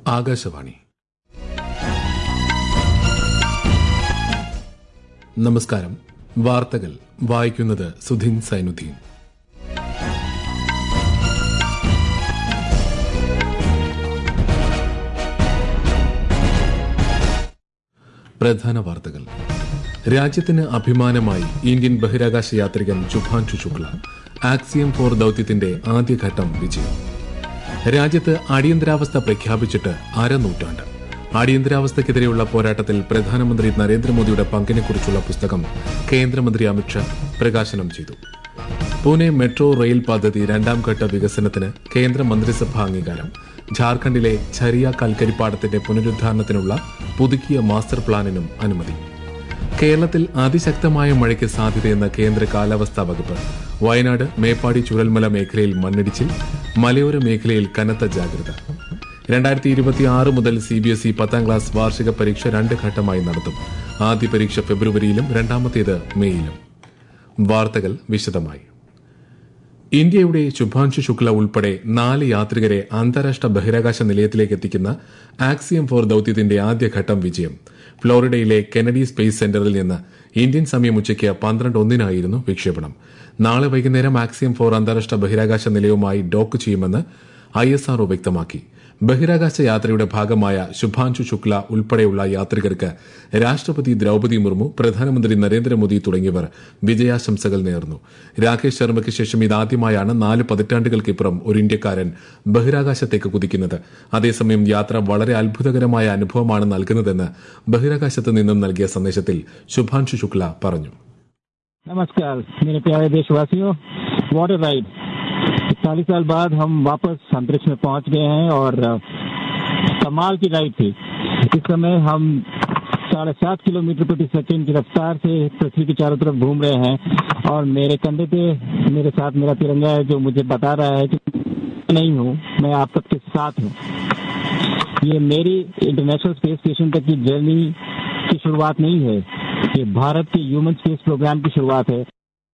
ആകാശവാണി നമസ്കാരം വാർത്തകൾ വായിക്കുന്നത് സുധിൻ സൈനുദ്ദീൻ പ്രധാന വാർത്തകൾ രാജ്യത്തിന് അഭിമാനമായി ഇന്ത്യൻ ബഹിരാകാശ യാത്രികൻ ശുഭാൻഷു ശുക്ല ആക്സിയം ഫോർ ദൌത്യത്തിന്റെ ആദ്യഘട്ടം വിജയം രാജ്യത്ത് അടിയന്തരാവസ്ഥ പ്രഖ്യാപിച്ചിട്ട് അരനൂറ്റാണ്ട് അടിയന്തരാവസ്ഥയ്ക്കെതിരെയുള്ള പോരാട്ടത്തിൽ പ്രധാനമന്ത്രി നരേന്ദ്രമോദിയുടെ പങ്കിനെക്കുറിച്ചുള്ള പുസ്തകം കേന്ദ്രമന്ത്രി അമിത്ഷാ പ്രകാശനം ചെയ്തു പൂനെ മെട്രോ റെയിൽ പദ്ധതി രണ്ടാം ഘട്ട വികസനത്തിന് കേന്ദ്ര മന്ത്രിസഭാ അംഗീകാരം ഝാർഖണ്ഡിലെ ഛരിയ കൽക്കരിപ്പാടത്തിന്റെ പുനരുദ്ധാരണത്തിനുള്ള പുതുക്കിയ മാസ്റ്റർ പ്ലാനിനും അനുമതി കേരളത്തിൽ അതിശക്തമായ മഴയ്ക്ക് സാധ്യതയെന്ന് കേന്ദ്ര കാലാവസ്ഥാ വകുപ്പ് വയനാട് മേപ്പാടി ചുരൽമല മേഖലയിൽ മണ്ണിടിച്ചിൽ മലയോര മേഖലയിൽ കനത്ത ജാഗ്രത രണ്ടായിരത്തി ഇരുപത്തിയാറ് മുതൽ സി ബി എസ് ഇ പത്താം ക്ലാസ് വാർഷിക പരീക്ഷ രണ്ട് ഘട്ടമായി നടത്തും ആദ്യ പരീക്ഷ ഫെബ്രുവരിയിലും രണ്ടാമത്തേത് മെയ്യിലും വാർത്തകൾ വിശദമായി ഇന്ത്യയുടെ ശുഭാൻഷു ശുക്ല ഉൾപ്പെടെ നാല് യാത്രികരെ അന്താരാഷ്ട്ര ബഹിരാകാശ നിലയത്തിലേക്ക് എത്തിക്കുന്ന ആക്സിയം ഫോർ ദൌത്യത്തിന്റെ ആദ്യഘട്ടം വിജയം ഫ്ലോറിഡയിലെ കെനഡി സ്പേസ് സെന്ററിൽ നിന്ന് ഇന്ത്യൻ സമയം ഉച്ചയ്ക്ക് പന്ത്രണ്ട് ഒന്നിനായിരുന്നു വിക്ഷേപണം നാളെ വൈകുന്നേരം ആക്സിയം ഫോർ അന്താരാഷ്ട്ര ബഹിരാകാശ നിലയവുമായി ഡോക്ക് ചെയ്യുമെന്ന് ഐ എസ് ആർഒ വ്യക്തമാക്കി ബഹിരാകാശ യാത്രയുടെ ഭാഗമായ ശുഭാൻഷു ശുക്ല ഉൾപ്പെടെയുള്ള യാത്രികർക്ക് രാഷ്ട്രപതി ദ്രൌപതി മുർമു പ്രധാനമന്ത്രി നരേന്ദ്രമോദി തുടങ്ങിയവർ വിജയാശംസകൾ നേർന്നു രാകേഷ് ശർമ്മയ്ക്ക് ശേഷം ഇതാദ്യമായാണ് നാല് പതിറ്റാണ്ടുകൾക്കിപ്പുറം ഒരു ഇന്ത്യക്കാരൻ ബഹിരാകാശത്തേക്ക് കുതിക്കുന്നത് അതേസമയം യാത്ര വളരെ അത്ഭുതകരമായ അനുഭവമാണ് നൽകുന്നതെന്ന് ബഹിരാകാശത്ത് നിന്നും നൽകിയ സന്ദേശത്തിൽ ശുഭാൻഷു ശുക്ല പറഞ്ഞു नमस्कार मेरे प्यारे देशवासियों वाटर राइड इकतालीस साल बाद हम वापस अंतरिक्ष में पहुंच गए हैं और अ, कमाल की राइड थी इस समय हम साढ़े सात किलोमीटर प्रति सेकंड की रफ्तार से पृथ्वी के चारों तरफ घूम रहे हैं और मेरे कंधे पे मेरे साथ मेरा तिरंगा है जो मुझे बता रहा है कि मैं नहीं हूँ मैं आप सबके साथ हूँ ये मेरी इंटरनेशनल स्पेस स्टेशन तक की जर्नी की शुरुआत नहीं है ये भारत के ह्यूमन स्पेस प्रोग्राम की शुरुआत है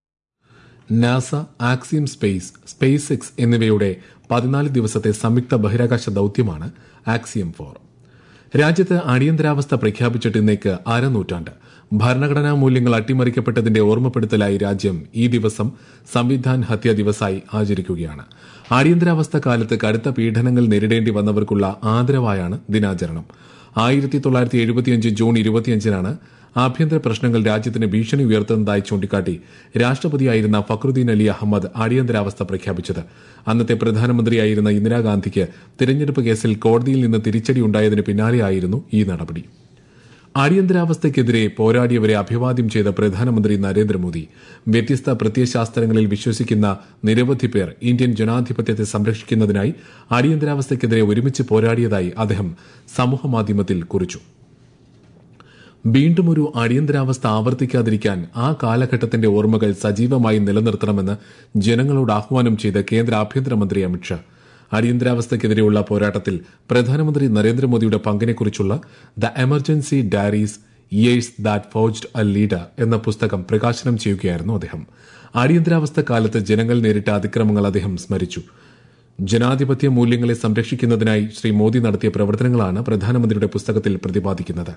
NASA Axiom Space SpaceX എന്നിവയുടെ പതിനാല് ദിവസത്തെ സംയുക്ത ബഹിരാകാശ ദൌത്യമാണ് ആക്സിയം ഫോർ രാജ്യത്ത് അടിയന്തരാവസ്ഥ പ്രഖ്യാപിച്ചിട്ട് ഇന്നേക്ക് അരനൂറ്റാണ്ട് ഭരണഘടനാ മൂല്യങ്ങൾ അട്ടിമറിക്കപ്പെട്ടതിന്റെ ഓർമ്മപ്പെടുത്തലായി രാജ്യം ഈ ദിവസം സംവിധാൻ ഹത്യ ദിവസമായി ആചരിക്കുകയാണ് അടിയന്തരാവസ്ഥ കാലത്ത് കടുത്ത പീഡനങ്ങൾ നേരിടേണ്ടി വന്നവർക്കുള്ള ആദരവായാണ് ദിനാചരണം ആയിരത്തി തൊള്ളായിരത്തി എഴുപത്തിയഞ്ച് ജൂൺ ഇരുപത്തിയഞ്ചിനാണ് ആഭ്യന്തര പ്രശ്നങ്ങൾ രാജ്യത്തിന് ഭീഷണി ഉയർത്തുന്നതായി ചൂണ്ടിക്കാട്ടി രാഷ്ട്രപതിയായിരുന്ന ഫക്രുദ്ദീൻ അലി അഹമ്മദ് അടിയന്തരാവസ്ഥ പ്രഖ്യാപിച്ചത് അന്നത്തെ പ്രധാനമന്ത്രിയായിരുന്ന ഇന്ദിരാഗാന്ധിക്ക് തിരഞ്ഞെടുപ്പ് കേസിൽ കോടതിയിൽ നിന്ന് തിരിച്ചടി ഉണ്ടായതിന് പിന്നാലെയായിരുന്നു ഈ നടപടി അടിയന്തരാവസ്ഥയ്ക്കെതിരെ പോരാടിയവരെ അഭിവാദ്യം ചെയ്ത പ്രധാനമന്ത്രി നരേന്ദ്രമോദി വ്യത്യസ്ത പ്രത്യയശാസ്ത്രങ്ങളിൽ വിശ്വസിക്കുന്ന നിരവധി പേർ ഇന്ത്യൻ ജനാധിപത്യത്തെ സംരക്ഷിക്കുന്നതിനായി അടിയന്തരാവസ്ഥയ്ക്കെതിരെ ഒരുമിച്ച് പോരാടിയതായി അദ്ദേഹം സമൂഹമാധ്യമത്തിൽ കുറിച്ചു വീണ്ടും ഒരു അടിയന്തരാവസ്ഥ ആവർത്തിക്കാതിരിക്കാൻ ആ കാലഘട്ടത്തിന്റെ ഓർമ്മകൾ സജീവമായി നിലനിർത്തണമെന്ന് ജനങ്ങളോട് ആഹ്വാനം ചെയ്ത കേന്ദ്ര ആഭ്യന്തരമന്ത്രി അമിത്ഷാ അടിയന്തരാവസ്ഥയ്ക്കെതിരെയുള്ള പോരാട്ടത്തിൽ പ്രധാനമന്ത്രി നരേന്ദ്രമോദിയുടെ പങ്കിനെക്കുറിച്ചുള്ള The Emergency Diaries Years That Forged a Leader എന്ന പുസ്തകം പ്രകാശനം ചെയ്യുകയായിരുന്നു അദ്ദേഹം അടിയന്തരാവസ്ഥ കാലത്ത് ജനങ്ങൾ നേരിട്ട അതിക്രമങ്ങൾ അദ്ദേഹം സ്മരിച്ചു ജനാധിപത്യ മൂല്യങ്ങളെ സംരക്ഷിക്കുന്നതിനായി ശ്രീ മോദി നടത്തിയ പ്രവർത്തനങ്ങളാണ് പ്രധാനമന്ത്രിയുടെ പുസ്തകത്തിൽ പ്രതിപാദിക്കുന്നത്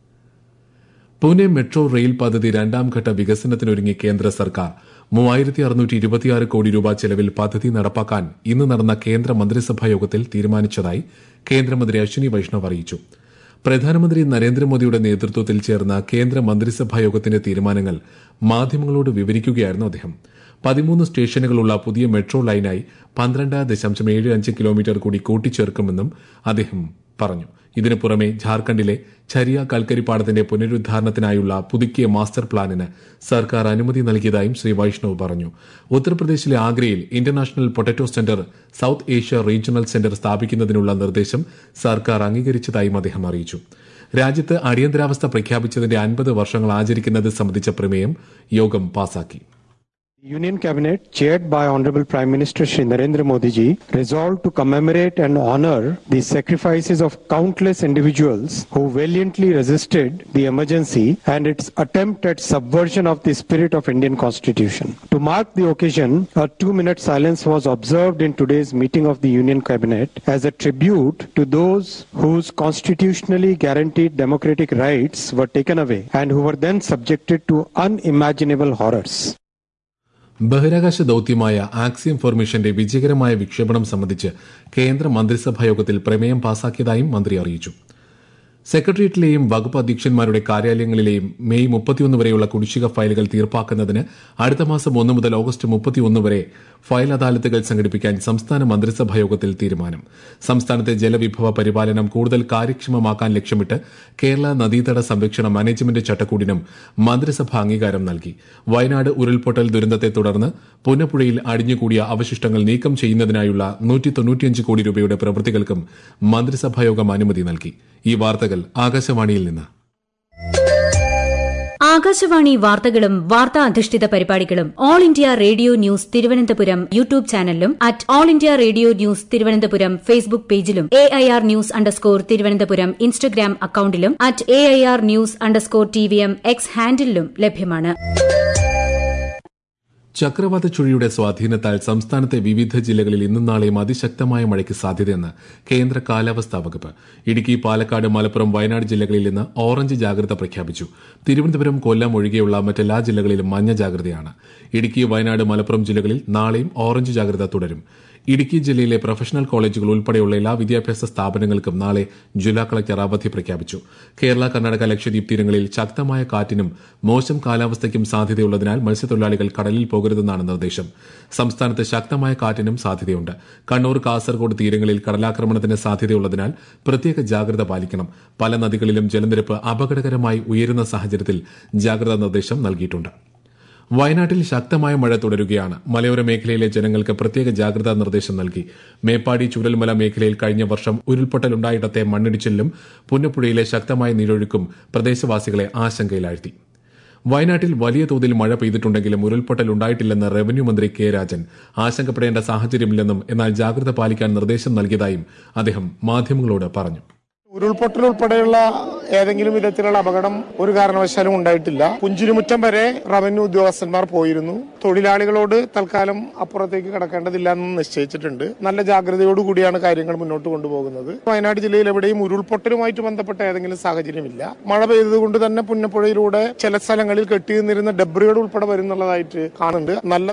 പൂനെ മെട്രോ റെയിൽ പദ്ധതി രണ്ടാം ഘട്ട വികസനത്തിനൊരുങ്ങി കേന്ദ്ര സർക്കാർ മൂവായിരത്തി അറുന്നൂറ്റി ഇരുപത്തിയാറ് കോടി രൂപ ചെലവിൽ പദ്ധതി നടപ്പാക്കാൻ ഇന്ന് നടന്ന കേന്ദ്ര മന്ത്രിസഭാ യോഗത്തിൽ തീരുമാനിച്ചതായി കേന്ദ്രമന്ത്രി അശ്വിനി വൈഷ്ണവ് അറിയിച്ചു പ്രധാനമന്ത്രി നരേന്ദ്രമോദിയുടെ നേതൃത്വത്തിൽ ചേർന്ന കേന്ദ്ര മന്ത്രിസഭാ യോഗത്തിന്റെ തീരുമാനങ്ങൾ മാധ്യമങ്ങളോട് വിവരിക്കുകയായിരുന്നു അദ്ദേഹം പതിമൂന്ന് സ്റ്റേഷനുകളുള്ള പുതിയ മെട്രോ ലൈനായി പന്ത്രണ്ട് ദശാംശം ഏഴ് അഞ്ച് കിലോമീറ്റർ കൂടി കൂട്ടിച്ചേർക്കുമെന്നും അദ്ദേഹം പറഞ്ഞു ഇതിനു പുറമെ ഝാർഖണ്ഡിലെ ഛരിയ കൽക്കരിപ്പാടത്തിന്റെ പുനരുദ്ധാരണത്തിനായുള്ള പുതുക്കിയ മാസ്റ്റർ പ്ലാനിന് സർക്കാർ അനുമതി നൽകിയതായും ശ്രീ വൈഷ്ണവ് പറഞ്ഞു ഉത്തർപ്രദേശിലെ ആഗ്രയിൽ International Potato Centre South Asia Regional Centre സ്ഥാപിക്കുന്നതിനുള്ള നിർദ്ദേശം സർക്കാർ അംഗീകരിച്ചതായും അദ്ദേഹം അറിയിച്ചു രാജ്യത്ത് അടിയന്തരാവസ്ഥ പ്രഖ്യാപിച്ചതിന്റെ അൻപത് വർഷങ്ങൾ ആചരിക്കുന്നത് സംബന്ധിച്ച പ്രമേയം യോഗം പാസാക്കി Union Cabinet, chaired by Honorable Prime Minister Shri Narendra Modi ji, resolved to commemorate and honor the sacrifices of countless individuals who valiantly resisted the emergency and its attempt at subversion of the spirit of Indian Constitution. To mark the occasion, a two-minute silence was observed in today's meeting of the Union Cabinet as a tribute to those whose constitutionally guaranteed democratic rights were taken away and who were then subjected to unimaginable horrors. ബഹിരാകാശ ദൌത്യമായ axiom ഫോർമേഷന്റെ വിജയകരമായ വിക്ഷേപണം സംബന്ധിച്ച് കേന്ദ്ര മന്ത്രിസഭാ യോഗത്തിൽ പ്രമേയം പാസാക്കിയതായും മന്ത്രി അറിയിച്ചു സെക്രട്ടേറിയറ്റിലെയും വകുപ്പ് അധ്യക്ഷന്മാരുടെ കാര്യാലയങ്ങളിലെയും മെയ് മുപ്പത്തിയൊന്ന് വരെയുള്ള കുടിശ്ശിക ഫയലുകൾ തീർപ്പാക്കുന്നതിന് അടുത്ത മാസം ഒന്ന് മുതൽ ഓഗസ്റ്റ് മുപ്പത്തിയൊന്ന് വരെ ഫയൽ അദാലത്തുകൾ സംഘടിപ്പിക്കാൻ സംസ്ഥാന മന്ത്രിസഭാ യോഗത്തിൽ തീരുമാനം സംസ്ഥാനത്തെ ജലവിഭവ പരിപാലനം കൂടുതൽ കാര്യക്ഷമമാക്കാൻ ലക്ഷ്യമിട്ട് കേരള നദീതട സംരക്ഷണ മാനേജ്മെന്റ് ചട്ടക്കൂടിനും മന്ത്രിസഭ അംഗീകാരം നൽകി വയനാട് ഉരുൾപൊട്ടൽ ദുരന്തത്തെ തുടർന്ന് പുന്നപ്പുഴയിൽ അടിഞ്ഞുകൂടിയ അവശിഷ്ടങ്ങൾ നീക്കം ചെയ്യുന്നതിനായുള്ള നൂറ്റി തൊണ്ണൂറ്റിയഞ്ച് കോടി രൂപയുടെ പ്രവൃത്തികൾക്കും മന്ത്രിസഭായോഗം അനുമതി നൽകി ഈ വാർത്തകൾ ആകാശവാണിയിൽ നിന്ന് ആകാശവാണി വാർത്തകളും വാർത്താ അധിഷ്ഠിത പരിപാടികളും All India Radio News Thiruvananthapuram YouTube ചാനലിലും at All India Radio News Thiruvananthapuram Facebook പേജിലും A I R news underscore Thiruvananthapuram Instagram അക്കൌണ്ടിലും at A I R news underscore T V M X ഹാൻഡിലും ലഭ്യമാണ് ചക്രവാത ചുഴിയുടെ സ്വാധീനത്താൽ സംസ്ഥാനത്തെ വിവിധ ജില്ലകളിൽ ഇന്നും നാളെയും അതിശക്തമായ മഴയ്ക്ക് സാധ്യതയെന്ന് കേന്ദ്ര കാലാവസ്ഥാ വകുപ്പ് ഇടുക്കി പാലക്കാട് മലപ്പുറം വയനാട് ജില്ലകളിൽ ഇന്ന് ഓറഞ്ച് ജാഗ്രത പ്രഖ്യാപിച്ചു തിരുവനന്തപുരം കൊല്ലം ഒഴികെയുള്ള മറ്റെല്ലാ ജില്ലകളിലും മഞ്ഞ ജാഗ്രതയാണ് ഇടുക്കി വയനാട് മലപ്പുറം ജില്ലകളിൽ നാളെയും ഓറഞ്ച് ജാഗ്രത തുടരും ഇടുക്കി ജില്ലയിലെ പ്രൊഫഷണൽ കോളേജുകൾ ഉൾപ്പെടെയുള്ള എല്ലാ വിദ്യാഭ്യാസ സ്ഥാപനങ്ങൾക്കും നാളെ ജില്ലാ കളക്ടർ അവധി പ്രഖ്യാപിച്ചു കേരള കർണാടക ലക്ഷദ്വീപ് തീരങ്ങളിൽ ശക്തമായ കാറ്റിനും മോശം കാലാവസ്ഥയ്ക്കും സാധ്യതയുള്ളതിനാൽ മത്സ്യത്തൊഴിലാളികൾ കടലിൽ പോകരുതെന്നാണ് നിർദ്ദേശം സംസ്ഥാനത്ത് ശക്തമായ കാറ്റിനും സാധ്യതയുണ്ട് കണ്ണൂർ കാസർഗോഡ് തീരങ്ങളിൽ കടലാക്രമണത്തിന് സാധ്യതയുള്ളതിനാൽ പ്രത്യേക ജാഗ്രത പാലിക്കണം പല നദികളിലും ജലനിരപ്പ് അപകടകരമായി ഉയരുന്ന സാഹചര്യത്തിൽ ജാഗ്രതാ നിർദ്ദേശം നൽകിയിട്ടുണ്ട് വയനാട്ടിൽ ശക്തമായ മഴ തുടരുകയാണ് മലയോര മേഖലയിലെ ജനങ്ങൾക്ക് പ്രത്യേക ജാഗ്രതാ നിർദ്ദേശം നൽകി മേപ്പാടി ചുരൽമല മേഖലയിൽ കഴിഞ്ഞ വർഷം ഉരുൾപൊട്ടലുണ്ടായിടത്തെ മണ്ണിടിച്ചിലിലും പുന്നപ്പുഴയിലെ ശക്തമായ നീരൊഴുക്കും പ്രദേശവാസികളെ ആശങ്കയിലാഴ്ത്തി വയനാട്ടിൽ വലിയ തോതിൽ മഴ പെയ്തിട്ടുണ്ടെങ്കിലും ഉരുൾപൊട്ടൽ ഉണ്ടായിട്ടില്ലെന്ന് റവന്യൂ മന്ത്രി കെ രാജൻ ആശങ്കപ്പെടേണ്ട സാഹചര്യമില്ലെന്നും എന്നാൽ ജാഗ്രത പാലിക്കാൻ നിർദ്ദേശം നൽകിയതായും അദ്ദേഹം മാധ്യമങ്ങളോട് പറഞ്ഞു ഉരുൾപൊട്ടൽ ഉൾപ്പെടെയുള്ള ഏതെങ്കിലും വിധത്തിലുള്ള അപകടം ഒരു കാരണവശാലും ഉണ്ടായിട്ടില്ല പുഞ്ചിരിമുറ്റം വരെ റവന്യൂ ഉദ്യോഗസ്ഥന്മാർ പോയിരുന്നു തൊഴിലാളികളോട് തൽക്കാലം അപ്പുറത്തേക്ക് കടക്കേണ്ടതില്ല എന്ന് നിശ്ചയിച്ചിട്ടുണ്ട് നല്ല ജാഗ്രതയോടുകൂടിയാണ് കാര്യങ്ങൾ മുന്നോട്ട് കൊണ്ടുപോകുന്നത് വയനാട് ജില്ലയിൽ എവിടെയും ഉരുൾപൊട്ടലുമായിട്ട് ബന്ധപ്പെട്ട ഏതെങ്കിലും സാഹചര്യമില്ല മഴ പെയ്തതുകൊണ്ട് തന്നെ പുന്നപ്പുഴയിലൂടെ ചില സ്ഥലങ്ങളിൽ കെട്ടിനിന്നിരുന്ന ഡബ്രികൾ ഉൾപ്പെടെ വരുന്നുള്ളതായിട്ട് കാണുന്നുണ്ട് നല്ല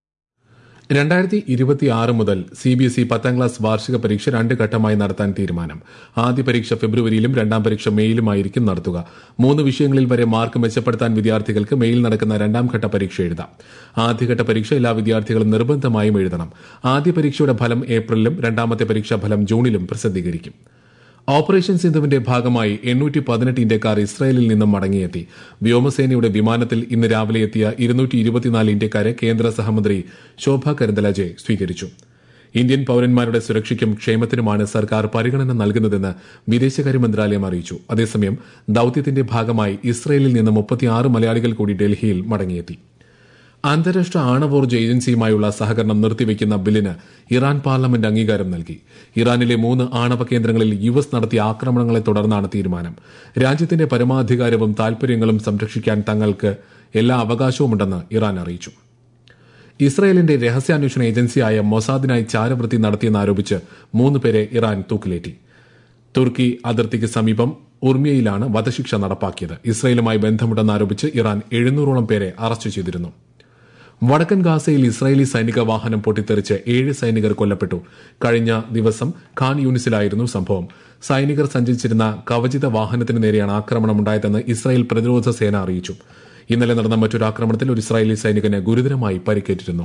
രണ്ടായിരത്തി ഇരുപത്തിയാറ് മുതൽ സി ബി എസ് ഇ പത്താം ക്ലാസ് വാർഷിക പരീക്ഷ രണ്ട് ഘട്ടമായി നടത്താൻ തീരുമാനം ആദ്യ പരീക്ഷ ഫെബ്രുവരിയിലും രണ്ടാം പരീക്ഷ മെയിലുമായിരിക്കും നടത്തുക മൂന്ന് വിഷയങ്ങളിൽ വരെ മാർക്ക് മെച്ചപ്പെടുത്താൻ വിദ്യാർത്ഥികൾക്ക് മെയിൽ നടക്കുന്ന രണ്ടാം ഘട്ട പരീക്ഷ എഴുതാം ആദ്യഘട്ട പരീക്ഷ എല്ലാ വിദ്യാർത്ഥികളും നിർബന്ധമായും എഴുതണം ആദ്യ പരീക്ഷയുടെ ഫലം ഏപ്രിലിലും രണ്ടാമത്തെ പരീക്ഷാ ഫലം ജൂണിലും പ്രസിദ്ധീകരിക്കും ഓപ്പറേഷൻ സിന്ധുവിന്റെ ഭാഗമായി എണ്ണൂറ്റി പതിനെട്ട് ഇന്ത്യക്കാർ ഇസ്രായേലിൽ നിന്നും മടങ്ങിയെത്തി വ്യോമസേനയുടെ വിമാനത്തിൽ ഇന്ന് രാവിലെ എത്തിയ ഇരുന്നൂറ്റി ഇരുപത്തിനാല് ഇന്ത്യക്കാരെ കേന്ദ്ര സഹമന്ത്രി ശോഭ കരന്തലാജെ സ്വീകരിച്ചു ഇന്ത്യൻ പൌരന്മാരുടെ സുരക്ഷയ്ക്കും ക്ഷേമത്തിനുമാണ് സർക്കാർ പരിഗണന നൽകുന്നതെന്ന് വിദേശകാര്യ മന്ത്രാലയം അറിയിച്ചു അതേസമയം ദൌത്യത്തിന്റെ ഭാഗമായി ഇസ്രായേലിൽ നിന്ന് മുപ്പത്തിയാറ് മലയാളികൾ കൂടി ഡൽഹിയിൽ മടങ്ങിയെത്തി അന്താരാഷ്ട്ര ആണവോർജ്ജ ഏജൻസിയുമായുള്ള സഹകരണം നിർത്തിവെക്കുന്ന ബില്ലിന് ഇറാൻ പാർലമെന്റ് അംഗീകാരം നൽകി ഇറാനിലെ മൂന്ന് ആണവ കേന്ദ്രങ്ങളിൽ യു എസ് നടത്തിയ ആക്രമണങ്ങളെ തുടർന്നാണ് തീരുമാനം രാജ്യത്തിന്റെ പരമാധികാരവും താൽപര്യങ്ങളും സംരക്ഷിക്കാൻ തങ്ങൾക്ക് എല്ലാ അവകാശവുമുണ്ടെന്ന് ഇറാൻ അറിയിച്ചു ഇസ്രയേലിന്റെ രഹസ്യാന്വേഷണ ഏജൻസിയായ മൊസാദിനായി ചാരവൃത്തി നടത്തിയെന്നാരോപിച്ച് മൂന്ന് പേരെ ഇറാൻ തൂക്കിലേറ്റി തുർക്കി അതിർത്തിക്ക് സമീപം ഉർമിയയിലാണ് വധശിക്ഷ നടപ്പാക്കിയത് ഇസ്രയേലുമായി ബന്ധമുണ്ടെന്നാരോപിച്ച് ഇറാൻ എഴുന്നൂറോളം പേരെ അറസ്റ്റ് ചെയ്തിരുന്നു വടക്കൻ ഗാസയിൽ ഇസ്രായേലി സൈനിക വാഹനം പൊട്ടിത്തെറിച്ച് ഏഴ് സൈനികർ കൊല്ലപ്പെട്ടു കഴിഞ്ഞ ദിവസം ഖാൻ യൂണിസിലായിരുന്നു സംഭവം സൈനികർ സഞ്ചരിച്ചിരുന്ന കവചിത വാഹനത്തിന് നേരെയാണ് ആക്രമണമുണ്ടായതെന്ന് ഇസ്രായേൽ പ്രതിരോധ സേന അറിയിച്ചു ഇന്നലെ നടന്ന മറ്റൊരു ആക്രമണത്തിൽ ഒരു ഇസ്രായേലി സൈനികന് ഗുരുതരമായി പരിക്കേറ്റിരുന്നു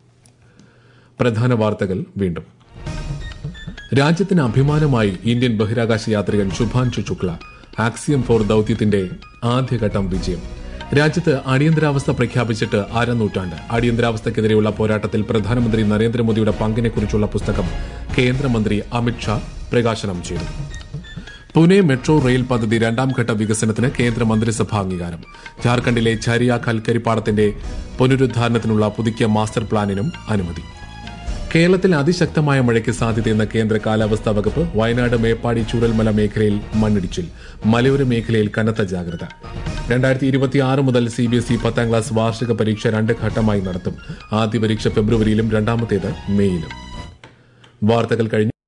പ്രധാന വാർത്തകൾ വീണ്ടും രാജ്യത്തിന് അഭിമാനമായി ഇന്ത്യൻ ബഹിരാകാശ യാത്രികൻ ശുഭാൻഷു ശുക്ല ആക്സിയം ഫോർ ദൌത്യത്തിന്റെ ആദ്യഘട്ടം വിജയം രാജ്യത്ത് അടിയന്തരാവസ്ഥ പ്രഖ്യാപിച്ചിട്ട് അരനൂറ്റാണ്ട് അടിയന്തരാവസ്ഥയ്ക്കെതിരെയുള്ള പോരാട്ടത്തിൽ പ്രധാനമന്ത്രി നരേന്ദ്രമോദിയുടെ പങ്കിനെക്കുറിച്ചുള്ള പുസ്തകം കേന്ദ്രമന്ത്രി അമിത്ഷാ പ്രകാശനം ചെയ്തു പുനെ മെട്രോ റെയിൽ പദ്ധതി രണ്ടാം ഘട്ട വികസനത്തിന് കേന്ദ്ര മന്ത്രിസഭാ അംഗീകാരം ജാർഖണ്ഡിലെ ഝരിയ കൽക്കരിപ്പാടത്തിന്റെ പുനരുദ്ധാരണത്തിനുള്ള പുതുക്കിയ മാസ്റ്റർ പ്ലാനിനും അനുമതി കേരളത്തിൽ അതിശക്തമായ മഴയ്ക്ക് സാധ്യതയെന്ന കേന്ദ്ര കാലാവസ്ഥാ വകുപ്പ് വയനാട് മേപ്പാടി ചൂരൽമല മേഖലയിൽ മണ്ണിടിച്ചിൽ മലയോര മേഖലയിൽ കനത്ത ജാഗ്രത രണ്ടായിരത്തി ഇരുപത്തിയാറ് മുതൽ സി ബി എസ് ഇ പത്താം ക്ലാസ് വാർഷിക പരീക്ഷ രണ്ട് ഘട്ടമായി നടത്തും ആദ്യ പരീക്ഷ ഫെബ്രുവരിയിലും രണ്ടാമത്തേത് മെയ്യിലും വാർത്തകൾ കഴിഞ്ഞു